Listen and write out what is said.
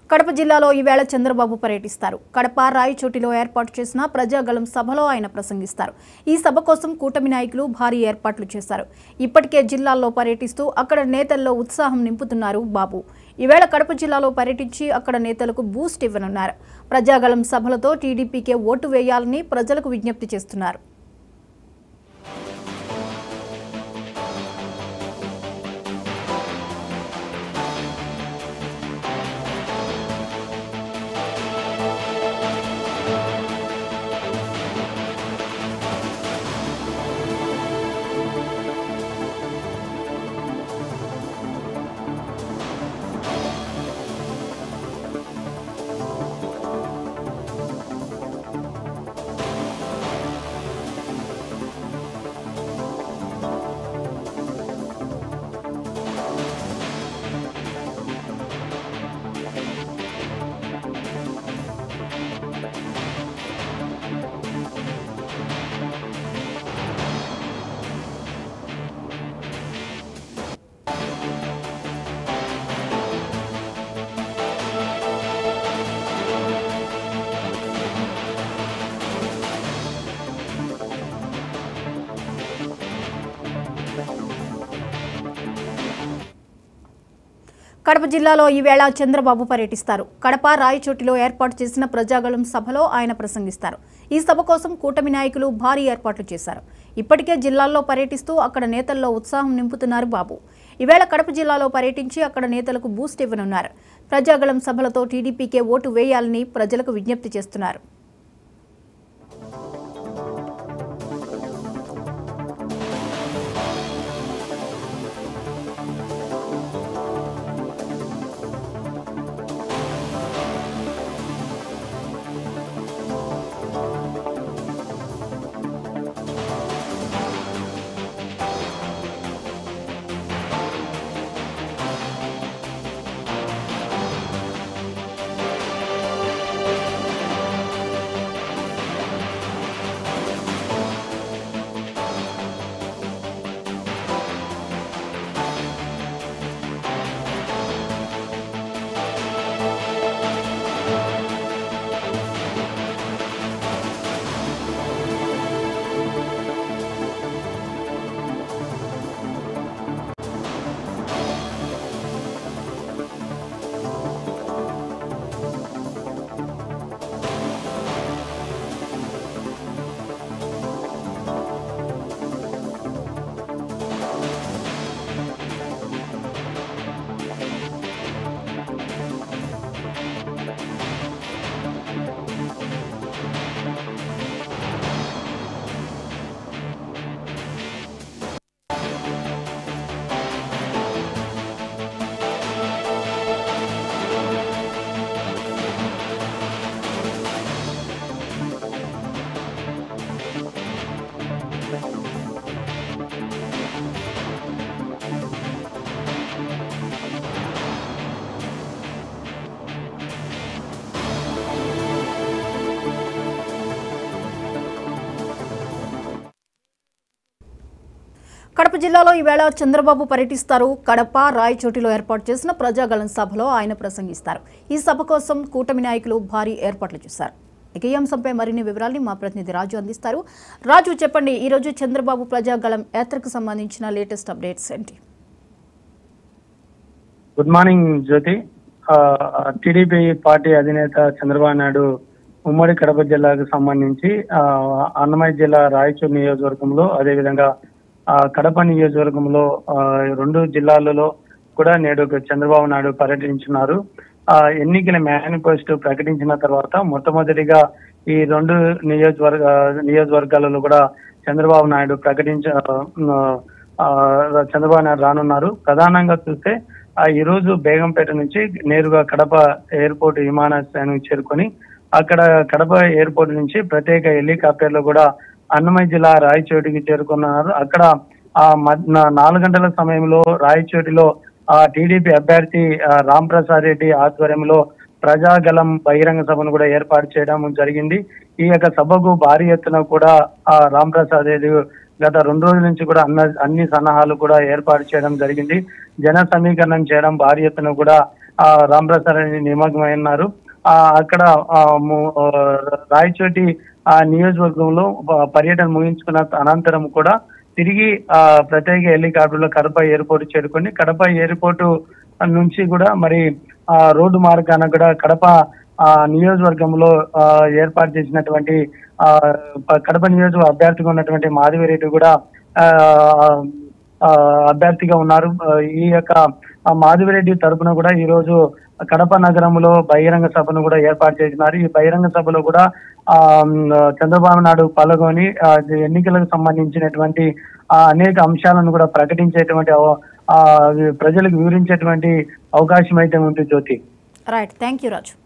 కడప జిల్లాలో ఈవేళ చంద్రబాబు పర్యటిస్తారు కడప రాయచోటిలో ఏర్పాటు చేసిన ప్రజాగళం సభలో ఆయన ప్రసంగిస్తారు ఈ సభ కోసం కూటమి నాయకులు భారీ ఏర్పాట్లు చేశారు ఇప్పటికే జిల్లాల్లో పర్యటిస్తూ అక్కడ నేతల్లో ఉత్సాహం నింపుతున్నారు బాబు ఈవేళ కడప జిల్లాలో పర్యటించి అక్కడ నేతలకు బూస్ట్ ఇవ్వనున్నారు ప్రజాగళం సభలతో టీడీపీకే ఓటు వేయాలని ప్రజలకు విజ్ఞప్తి చేస్తున్నారు కడప జిల్లాలో ఈవేళ చంద్రబాబు పర్యటిస్తారు కడప రాయచోటిలో ఏర్పాటు చేసిన ప్రజాగళం సభలో ఆయన ప్రసంగిస్తారు ఈ సభ కోసం కూటమి నాయకులు భారీ ఏర్పాట్లు చేశారు ఇప్పటికే జిల్లాల్లో పర్యటిస్తూ అక్కడ నేతల్లో ఉత్సాహం నింపుతున్నారు బాబు ఈవేళ కడప జిల్లాలో పర్యటించి అక్కడ నేతలకు బూస్ట్ ఇవ్వనున్నారు ప్రజాగళం సభలతో టీడీపీకే ఓటు వేయాలని ప్రజలకు విజ్ఞప్తి చేస్తున్నారు కడప జిల్లాలో ఈవేళ చంద్రబాబు పర్యటిస్తారు కడప రాయచోటిలో ఏర్పాటు చేసిన ప్రజాగళం సభలో ఆయన ప్రసంగిస్తారు ఈ సభ కోసం కూటమి నాయకులు భారీ ఏర్పాట్లు చేశారు ఇక ఈ అంశంపై మరిన్ని వివరాల్ని మా ప్రతినిధి రాజు అందిస్తారు రాజు చెప్పండి ఈ రోజు చంద్రబాబు ప్రజాగళం యాత్రకు సంబంధించిన లేటెస్ట్ అప్డేట్స్ ఏంటి good morning Jyothi TDP party అధినేత చంద్రబాబు నాయుడు ఉమ్మడి కడప జిల్లాకు సంబంధించి ఆ, అన్నమయ్య జిల్లా రాయచూరు నియోజకవర్గంలో అదేవిధంగా ఆ, కడప నియోజకవర్గంలో ఆ, రెండు జిల్లాలలో కూడా నేడు చంద్రబాబు నాయుడు పర్యటించున్నారు ఆ, ఎన్నికల మేనిఫెస్టో ప్రకటించిన తర్వాత మొట్టమొదటిగా ఈ రెండు నియోజకవర్గ నియోజకవర్గాలలో కూడా చంద్రబాబు నాయుడు ప్రకటించ ఆ, ఆ, చంద్రబాబు నాయుడు రానున్నారు ప్రధానంగా చూస్తే ఆ ఈ రోజు బేగంపేట నుంచి నేరుగా కడప ఎయిర్పోర్ట్ విమానాశ్రయానికి చేరుకొని అక్కడ కడప ఎయిర్పోర్ట్ నుంచి ప్రత్యేక హెలికాప్టర్లో కూడా అన్నమయ్య జిల్లా రాయచోటికి చేరుకున్నారు అక్కడ ఆ మద్- నా- నాలుగు గంటల సమయంలో రాయచోటిలో ఆ టీడీపీ అభ్యర్థి ఆ, రామ్ ప్రసాద్ రెడ్డి ఆధ్వర్యంలో ప్రజాగలం బహిరంగ సభను కూడా ఏర్పాటు చేయడం జరిగింది ఈ యొక్క సభకు భారీ ఎత్తున కూడా ఆ రామ్ ప్రసాద్ రెడ్డి గత రెండు రోజుల నుంచి కూడా అన్న అన్ని సన్నాహాలు కూడా ఏర్పాటు చేయడం జరిగింది జన సమీకరణం చేయడం భారీ ఎత్తున కూడా ఆ, రామప్రసాద్ రెడ్డి నిమగ్నమై ఉన్నారు ఆ, అక్కడ ఆ, ము- ఆ, రాయచోటి ఆ నియోజకవర్గంలో ప- పర్యటన ముగించుకున్న అనంతరం కూడా తిరిగి ఆ ప్రత్యేక హెలికాప్టర్లో కడప ఎయిర్పోర్ట్ చేరుకొని కడప ఎయిర్పోర్ట్ నుంచి కూడా మరి ఆ రోడ్డు మార్గాన కూడా కడప ఆ నియోజకవర్గంలో ఆ, ఏర్పాటు చేసినటువంటి ఆ ప- కడప నియోజకవర్గ అభ్యర్థిగా ఉన్నటువంటి మాధవిరెడ్డి కూడా ఆ, ఆ, అభ్యర్థిగా ఉన్నారు ఆ, ఈ యొక్క ఆ మాధవిరెడ్డి తరపున కూడా ఈ రోజు కడప నగరంలో బహిరంగ సభను కూడా ఏర్పాటు చేసినారు ఈ బహిరంగ సభలో కూడా ఆ మ్, చంద్రబాబు నాయుడు పాల్గొని ఆ, ఎన్నికలకు సంబంధించినటువంటి ఆ, అనేక అంశాలను కూడా ప్రకటించేటువంటి అవ- ఆ, ప్రజలకు వివరించేటువంటి అవకాశం అయితే ఉంది Jyothi right thank you Raju